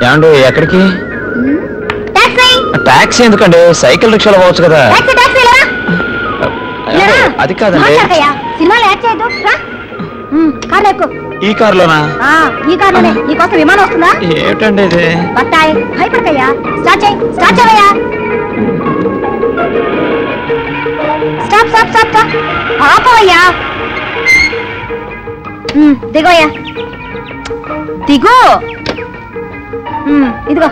ఏమండు ఎక్కడికి taxi taxi ఎందుకండి cycle రిక్షాలో పోవచ్చు కదా టాక్సీ టాక్సీ లేరా ఏమండి, అది కాదండి మాట్లాడకయ్యా సినిమాలో యాడ్ చేయొద్దు రా ఉమ్, కార్లో ఎక్కు ఈ కారులోనా ఆ, ఈ కార్లోనే నీకోసం విమానం వస్తుందా ఏమిటండి ఇది బత్తాయి భయపడకయ్యా స్టార్ట్ చేయి స్టార్ట్ చేయవయ్యా స్టాప్ స్టాప్ స్టాప్ స్టాప్ ఆపవయ్యా ఉమ్, దిగోయ్యా దిగు ఉమ్, ఇదిగో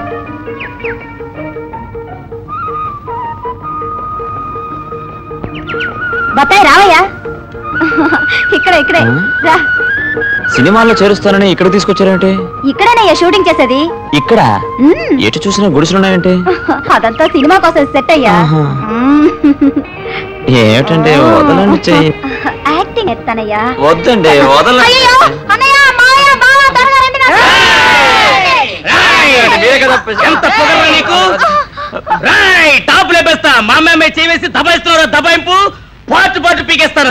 బత్తాయి రావయ్యా ఇక్కడ ఇక్కడే ఆ? రా సినిమాల్లో చేరుస్తానని ఇక్కడ తీసుకొచ్చారేంటి ఇక్కడేనయ్యా షూటింగ్ చేసేది ఇక్కడ ఉమ్. ఎటు చూసినా గుడిసెలున్నాయంటి అదంతా సినిమా కోసం సెట్ అయ్యా ఆహా. మ్మ్. ఏమిటండి వదలండి చెయ్యి యాక్టింగ్ ఎత్తానయ్యా వద్దండి వదలండి అయ్యో అన్నయ్య మావయ్య బావ త్వరగా రండి నా- ఎంత పొగరా నీకు రాయ్ టాప్ లేపేస్తా మా అమ్మాయి చేసి దబాయిస్తున్నారు దబాయింపు పాటు పాటు పీకేస్తారు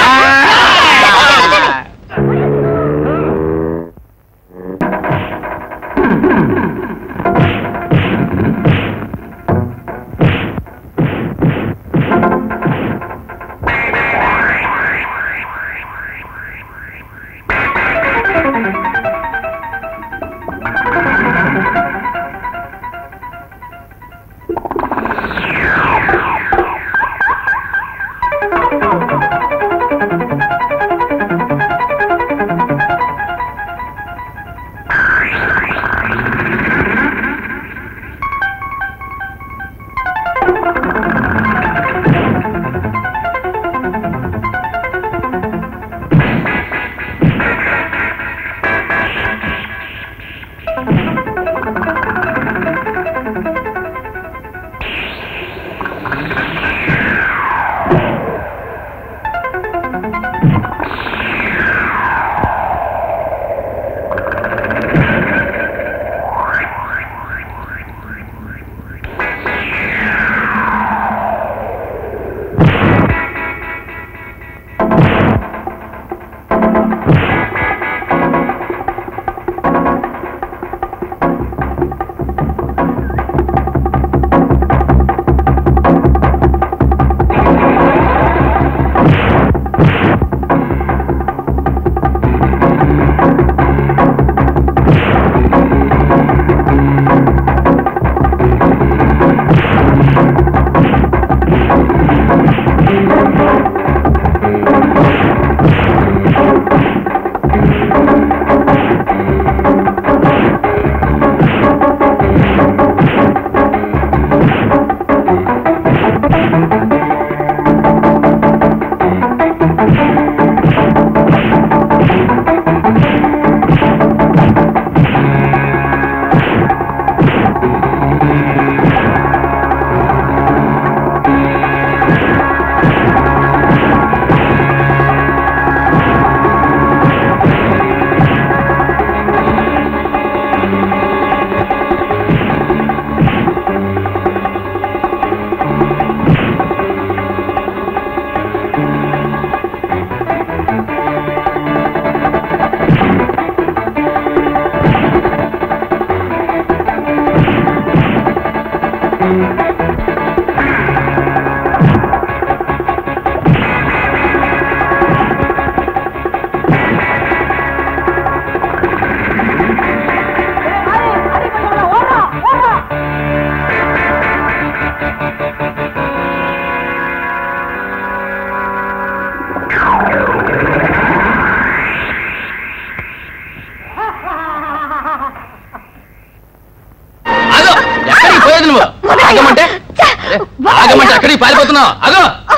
అగో ఎక్కడికి పోయేది నువ్వు ఆగమంటే అరే, ఆగమంటే ఎక్కడికి పారిపోతున్నావు అగో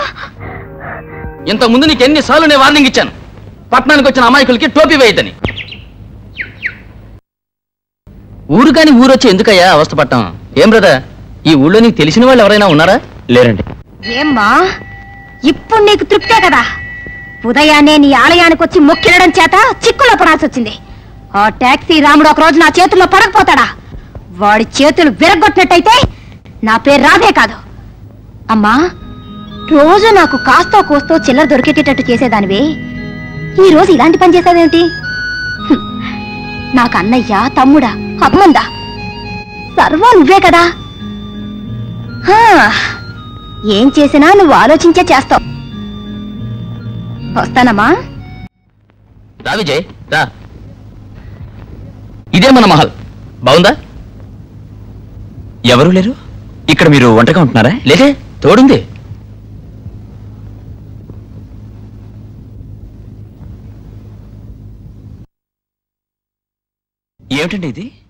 ఇంత ముందు నీకు ఎన్నిసార్లు నేను వార్నింగ్ ఇచ్చాను పట్టణానికి వచ్చిన అమాయకులకి టోపీ వేయద్దని ఊరు కాని ఊరొచ్చి ఎందుకయ్యా అవస్థ పట్టాం ఏం బ్రదర్ ఈ ఊళ్ళో నీకు తెలిసిన వాళ్ళు ఎవరైనా ఉన్నారా లేరండి ఏమ్మా ఇప్పుడు నీకు తృప్తే కదా ఉదయాన్నే నీ ఆలయానికి వచ్చి మొక్కినడం చేత చిక్కులో పడాల్సి వచ్చింది ఆ టాక్సీ రాముడు ఒక రోజు నా చేతుల్లో పడకపోతాడా వాడి చేతులు విరగొట్టినట్టయితే నా పేరు రాధే కాదు అమ్మా రోజు నాకు కాస్తో కోస్తో చిల్లర దొరికేటట్టు చేసేదానివి ఈ రోజు ఇలాంటి పని చేసావేంటి హ్మ్. నాకు అన్నయ్య తమ్ముడా అమ్ముందా సర్వం నువ్వే కదా హా, ఏం చేసినా నువ్వు ఆలోచించే చేస్తావు వస్తానమ్మా రా విజయ్ రా ఇదే మన మహల్ బాగుందా ఎవరు లేరు ఇక్కడ మీరు ఒంటరిగా ఉంటున్నారా లేదే తోడుంది ఏమిటండి ఇది